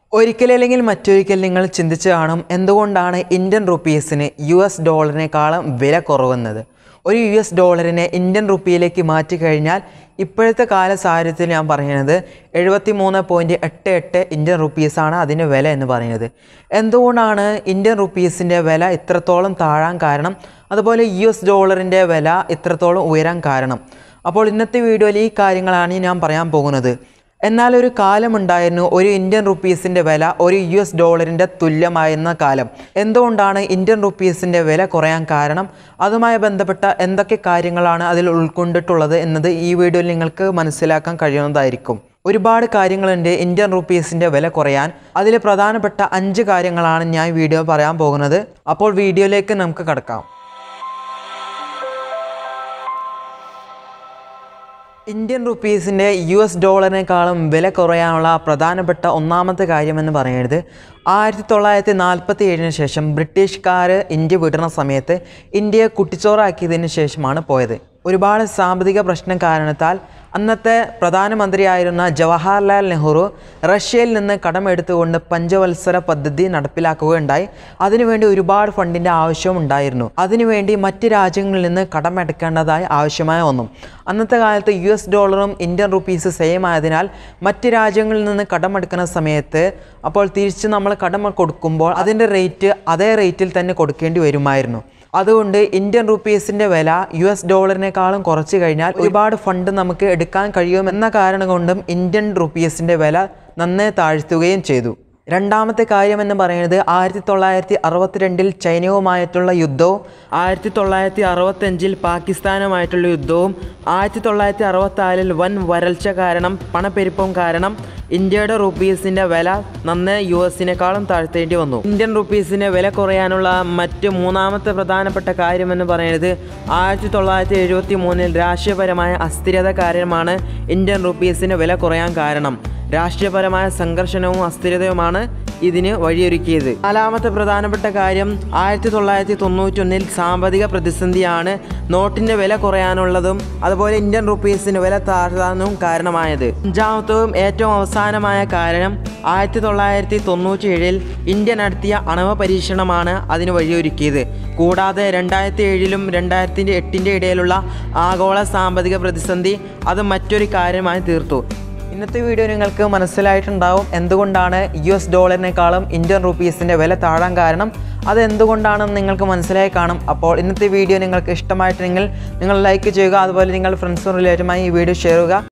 ഒരിക്കലല്ലെങ്കിൽ മറ്റൊരിക്കൽ നിങ്ങൾ ചിന്തിച്ചു കാണും എന്തുകൊണ്ടാണ് ഇന്ത്യൻ റുപ്പീസിന് യു എസ് ഡോളറിനേക്കാളും വില കുറവുന്നത് ഒരു യു എസ് ഡോളറിനെ ഇന്ത്യൻ റുപ്പിയിലേക്ക് മാറ്റി കഴിഞ്ഞാൽ ഇപ്പോഴത്തെ കാല സാഹചര്യത്തിൽ ഞാൻ പറയുന്നത് എഴുപത്തി മൂന്ന് പോയിൻറ്റ് എട്ട് എട്ട് ഇന്ത്യൻ റുപ്പീസാണ് അതിൻ്റെ വില എന്ന് പറയുന്നത് എന്തുകൊണ്ടാണ് ഇന്ത്യൻ റുപ്പീസിൻ്റെ വില ഇത്രത്തോളം താഴാൻ കാരണം അതുപോലെ യു എസ് ഡോളറിൻ്റെ വില ഇത്രത്തോളം ഉയരാൻ കാരണം അപ്പോൾ ഇന്നത്തെ വീഡിയോയിൽ ഈ കാര്യങ്ങളാണ് ഞാൻ പറയാൻ പോകുന്നത് എന്നാൽ ഒരു കാലമുണ്ടായിരുന്നു ഒരു ഇന്ത്യൻ റുപ്പീസിൻ്റെ വില ഒരു യു എസ് ഡോളറിൻ്റെ തുല്യമായിരുന്ന കാലം എന്തുകൊണ്ടാണ് ഇന്ത്യൻ റുപ്പീസിൻ്റെ വില കുറയാൻ കാരണം അതുമായി ബന്ധപ്പെട്ട എന്തൊക്കെ കാര്യങ്ങളാണ് അതിൽ ഉൾക്കൊണ്ടിട്ടുള്ളത് എന്നത് ഈ വീഡിയോയിൽ നിങ്ങൾക്ക് മനസ്സിലാക്കാൻ കഴിയുന്നതായിരിക്കും ഒരുപാട് കാര്യങ്ങളുണ്ട് ഇന്ത്യൻ റുപ്പീസിൻ്റെ വില കുറയാൻ അതിൽ പ്രധാനപ്പെട്ട അഞ്ച് കാര്യങ്ങളാണ് ഞാൻ വീഡിയോ പറയാൻ പോകുന്നത് അപ്പോൾ വീഡിയോയിലേക്ക് നമുക്ക് കടക്കാം ഇന്ത്യൻ റുപ്പീസിൻ്റെ യു എസ് ഡോളറിനേക്കാളും വില കുറയാനുള്ള പ്രധാനപ്പെട്ട ഒന്നാമത്തെ കാര്യമെന്ന് പറയുന്നത് ആയിരത്തി തൊള്ളായിരത്തി നാൽപ്പത്തി ഏഴിന് ശേഷം ബ്രിട്ടീഷുകാർ ഇന്ത്യ വിടുന്ന സമയത്ത് ഇന്ത്യയെ കുട്ടിച്ചോറാക്കിയതിന് ശേഷമാണ് പോയത് ഒരുപാട് സാമ്പത്തിക പ്രശ്നം കാരണത്താൽ അന്നത്തെ പ്രധാനമന്ത്രിയായിരുന്ന ജവഹർലാൽ നെഹ്റു റഷ്യയിൽ നിന്ന് കടമെടുത്തുകൊണ്ട് പഞ്ചവത്സര പദ്ധതി നടപ്പിലാക്കുകയുണ്ടായി അതിനുവേണ്ടി ഒരുപാട് ഫണ്ടിൻ്റെ ആവശ്യം ഉണ്ടായിരുന്നു അതിനുവേണ്ടി മറ്റ് രാജ്യങ്ങളിൽ നിന്ന് കടമെടുക്കേണ്ടതായി ആവശ്യമായ ഒന്നും അന്നത്തെ കാലത്ത് യു എസ് ഡോളറും ഇന്ത്യൻ റുപ്പീസ് സെയിം ആയതിനാൽ മറ്റ് രാജ്യങ്ങളിൽ നിന്ന് കടമെടുക്കുന്ന സമയത്ത് അപ്പോൾ തിരിച്ച് നമ്മൾ കടം കൊടുക്കുമ്പോൾ അതിൻ്റെ റേറ്റ് അതേ റേറ്റിൽ തന്നെ കൊടുക്കേണ്ടി വരുമായിരുന്നു അതുകൊണ്ട് ഇന്ത്യൻ റുപ്പീസിൻ്റെ വില യു എസ് ഡോളറിനേക്കാളും കുറച്ച് കഴിഞ്ഞാൽ ഒരുപാട് ഫണ്ട് നമുക്ക് എടുക്കാൻ കഴിയുമെന്ന കാരണം കൊണ്ടും ഇന്ത്യൻ റുപ്പീസിൻ്റെ വില നന്നേ താഴ്ത്തുകയും ചെയ്തു രണ്ടാമത്തെ കാര്യം എന്ന് പറയുന്നത് ആയിരത്തി തൊള്ളായിരത്തി അറുപത്തിരണ്ടിൽ ചൈനയുമായിട്ടുള്ള യുദ്ധവും ആയിരത്തി തൊള്ളായിരത്തി അറുപത്തഞ്ചിൽ പാകിസ്ഥാനുമായിട്ടുള്ള യുദ്ധവും ആയിരത്തി തൊള്ളായിരത്തി അറുപത്തിനാലിൽ വൻ വരൾച്ച കാരണം പണപ്പെരുപ്പം കാരണം ഇന്ത്യയുടെ റുപ്പീസിൻ്റെ വില നന്നേ യു എസിനേക്കാളും താഴ്ത്തേണ്ടി വന്നു ഇന്ത്യൻ റുപ്പീസിൻ്റെ വില കുറയാനുള്ള മറ്റ് മൂന്നാമത്തെ പ്രധാനപ്പെട്ട കാര്യമെന്ന് പറയുന്നത് ആയിരത്തി തൊള്ളായിരത്തി എഴുപത്തി മൂന്നിൽ രാഷ്ട്രീയപരമായ അസ്ഥിരത കാരണമാണ് ഇന്ത്യൻ റുപ്പീസിന് വില കുറയാൻ കാരണം രാഷ്ട്രീയപരമായ സംഘർഷണവും അസ്ഥിരതയുമാണ് ഇതിന് വഴിയൊരുക്കിയത് നാലാമത്തെ പ്രധാനപ്പെട്ട കാര്യം ആയിരത്തി തൊള്ളായിരത്തി തൊണ്ണൂറ്റൊന്നിൽ സാമ്പത്തിക പ്രതിസന്ധിയാണ് നോട്ടിൻ്റെ വില കുറയാനുള്ളതും അതുപോലെ ഇന്ത്യൻ റുപ്പീസിന് വില താഴ്ത്താനും കാരണമായത് അഞ്ചാമത്തതും ഏറ്റവും അവസാനമായ കാരണം ആയിരത്തി തൊള്ളായിരത്തി തൊണ്ണൂറ്റി ഏഴിൽ ഇന്ത്യ നടത്തിയ അണവ പരീക്ഷണമാണ് അതിന് വഴിയൊരുക്കിയത് കൂടാതെ രണ്ടായിരത്തി ഏഴിലും രണ്ടായിരത്തി എട്ടിൻ്റെ ഇടയിലുള്ള ആഗോള സാമ്പത്തിക പ്രതിസന്ധി അത് മറ്റൊരു കാര്യമായി തീർത്തു ഇന്നത്തെ വീഡിയോ നിങ്ങൾക്ക് മനസ്സിലായിട്ടുണ്ടാവും എന്തുകൊണ്ടാണ് യു എസ് ഡോളറിനേക്കാളും ഇന്ത്യൻ റുപ്പീസിൻ്റെ വില താഴാൻ കാരണം അത് എന്തുകൊണ്ടാണെന്ന് നിങ്ങൾക്ക് മനസ്സിലായി കാണും അപ്പോൾ ഇന്നത്തെ വീഡിയോ നിങ്ങൾക്ക് ഇഷ്ടമായിട്ടുണ്ടെങ്കിൽ നിങ്ങൾ ലൈക്ക് ചെയ്യുക അതുപോലെ നിങ്ങൾ ഫ്രണ്ട്സും റിലേറ്റുമായി ഈ വീഡിയോ ഷെയർ ചെയ്യുക